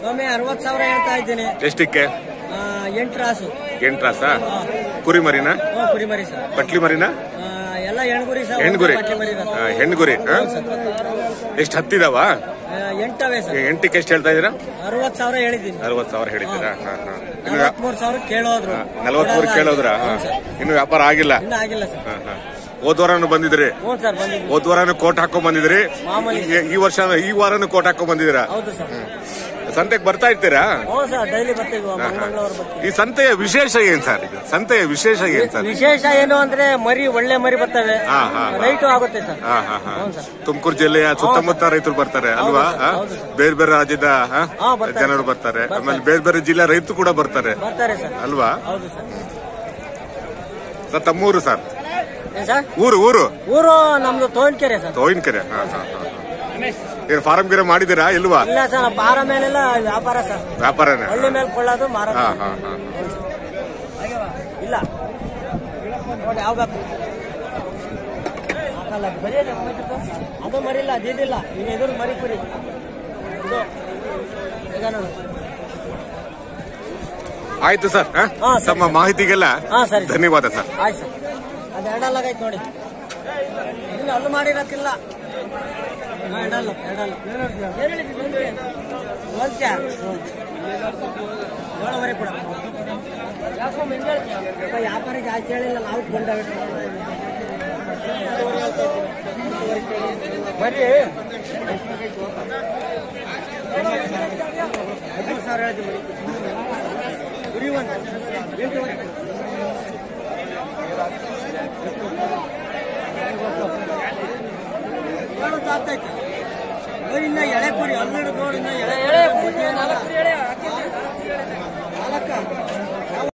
ಒಮ್ಮೆ ಅರವತ್ ಸಾವಿರ ಹೇಳ್ತಾ ಇದ್ದೀನಿ ಎಷ್ಟಕ್ಕೆ ಆ, ಎಂಟು ರಾಸು ಎಂಟು ರಾಸ ಕುರಿ ಮರಿನ ಹ್ಞೂ ಕುರಿ ಮರಿ ಸರ್ ಪಟ್ಲಿ ಮರಿನ ಆ, ಎಲ್ಲ ಹೆಣ್ಗುರಿ ಸರ್ ಹೆಣ್ಗುರಿ ಒಂದು ಪಟ್ಲಿ ಮರಿ ಇರೋದು. ಆ, ಹೆಣ್ಗುರಿ ಆ? ಹೌದು ಸರ್ ಎಷ್ಟು ಹತ್ತಿದಾವ ಆ, ಎಂಟವೇ ಸರ್ ಎಂಟಕ್ಕೆ ಎಷ್ಟು ಹೇಳ್ತಾ ಇದೀರಾ ಅರವತ್ ಸಾವಿರ ಹೇಳಿದ್ದೀನಿ ಅರವತ್ ಸಾವಿರ ಹೇಳಿದ್ದೀರಾ ಹಾ ಹಾ ಇನ್ನು ನಲವತ್ಮೂರು ಸಾವಿರ ಕೇಳೋದ್ರು ನಲವತ್ಮೂರು ಕೇಳೋದ್ರ ಹ್ಞೂ ಸರ್ ಇನ್ನು ವ್ಯಾಪಾರ ಆಗಿಲ್ಲ ಇನ್ನೂ ಆಗಿಲ್ಲ ಸರ್ ಹಾ ಹಾ ಹೋದ್ ವಾರನು ಬಂದಿದ್ರಿ ಹ್ಞೂ ಸರ್ ಬಂದಿದ್ದೀನಿ ಹೋದ್ ವಾರನು ಕೋಟ್ ಹಾಕೊಂಡ್ ಬಂದಿದ್ರಿ ಮಾಮೂಲಿ. ಈ- ಈ ವರ್ಷ ಈ ವಾರನು ಕೋಟ್ ಹಾಕೊಂಡ್ ಬಂದಿದ್ದೀರಾ ಹೌದು ಸರ್ ಸಂತೆಗೆ ಬರ್ತಾ ಇರ್ತೀರಾ ಹ್ಞೂ ಸರ್ ಡೈಲಿ ಬರ್ತೀವಿ ಮಂಗಳವಾರ ಬರ್ತೀವಿ ಈ ಸಂತೆಯ ವಿಶೇಷ ಏನ್ ಸರ್ ಇದು ಸಂತೆಯ ವಿಶೇಷ ಏನ್ ಸರ್ ವಿಶೇಷ ಏನು ಅಂದ್ರೆ ಮರಿ ಒಳ್ಳೆ ಮರಿ ಬರ್ತವೆ ಹಾ, ಹಾ, ಹಾ. ರೈಟು ಆಗುತ್ತೆ ಸರ್ ಹಾ ಹಾ ಹಾ ಹೌದು ಸರ್ ತುಮಕೂರು ಜಿಲ್ಲೆಯ ಸುತ್ತಮುತ್ತ ರೈತರು ಬರ್ತಾರೆ ಅಲ್ವಾ ಸರ್, ಹಾ? ಹೌದು ಸರ್. ಬೇರೆ ಬೇರೆ ರಾಜ್ಯದ ಹಾ? ಹಾ, ಬರ್ತಾರೆ. ಜನರು ಬರ್ತಾರೆ ಆಮೇಲೆ ಬೇರೆ ಬೇರೆ ಜಿಲ್ಲೆ ರೈತರು ಕೂಡ ಬರ್ತಾರೆ ಬರ್ತಾರೆ ಸರ್ ಅಲ್ವಾ ಹೌದು ಸರ್ ಸರ್ ತಮ್ಮೂರು ಸರ್ ಏನ್ ಸರ್ ಊರು ಊರು ಊರು ನಮ್ದು ತೋನ್ಕೆರೆ ಸರ್ ತೋಯಿನ್ಕೆರೆ ಹಾ ಹಾ ಹಾ ಏನು ಫಾರಂ ಗಿರ ಮಾಡಿದಿರಾ ಇಲ್ವಾ ಇಲ್ಲ ಸರ್ ಪಾರ ಮೇಲೆಲ್ಲ ವ್ಯಾಪಾರ ಸರ್ ವ್ಯಾಪಾರನೇ ಹಳ್ಳಿ ಮೇಲೆ ಕೊಳ್ಳೋದು ಮಾರೋದು ಹಾ ಹಾ ಹಾ ಇಲ್ಲ ನೋಡಿ ಯಾವ ಬೇಕು ಹಾಕಲ್ಲ, ಬರೀ ಅದು ಹೋಗ್ಬಿಟ್ಟು. ಅದು ಮರಿಲ್ಲ ಅದಿದಿಲ್ಲ ಈಗ ಎದುರು ಮರಿ ಕುರಿ ಇದು ಈಗ ನೋಡು ಆಯ್ತು ಸರ್ ಹಾ? ಹಾ, ಸರಿ, ತಮ್ಮ ಮಾಹಿತಿಗೆಲ್ಲ ಹಾ ಸರಿ ಸರ್. ಧನ್ಯವಾದ ಸರ್ ಆಯ್ತು ಸರ್ ಅದು ಎರಡಲ್ಲಾಗೈತೆ ನೋಡಿ ಇನ್ನು ಅಲ್ಲೂ ಮಾಡಿರಕ್ಕಿಲ್ಲ ಹಾ, ಎರಡಲ್ಲು ಎರಡಲ್ಲು ಏನ್ ಹೇಳಿದ್ರಿ ಲಂಚ? ಲಂಚ ಹ್ಮ್. ಏಳುವರೆ ಕೊಡ ಯಾಕೋ ಮೆಂಗೆ ಹೇಳ್ತೀಯ? ಅಪ್ಪ, ವ್ಯಾಪಾರ ಜಾಸ್ತಿ ಹೇಳಿಲ್ಲ ನಾವು ಬಂದವೆ ಬರ್ರಿ ಹದಿಮೂರು ಸಾವಿರ ಹೇಳ್ತೀವಿ ಕುರಿ ಒಂದು ಎಂಟೂವರೆ ಏನು ತಾಗ್ತೈತೆ ನೋಡಿ ಇನ್ನ ಎಳೆ ಕುರಿ ಹನ್ನೆರಡು ನೋಡಿ ಇನ್ನ ಎಳೆ ಎಳೆ ಕುರಿ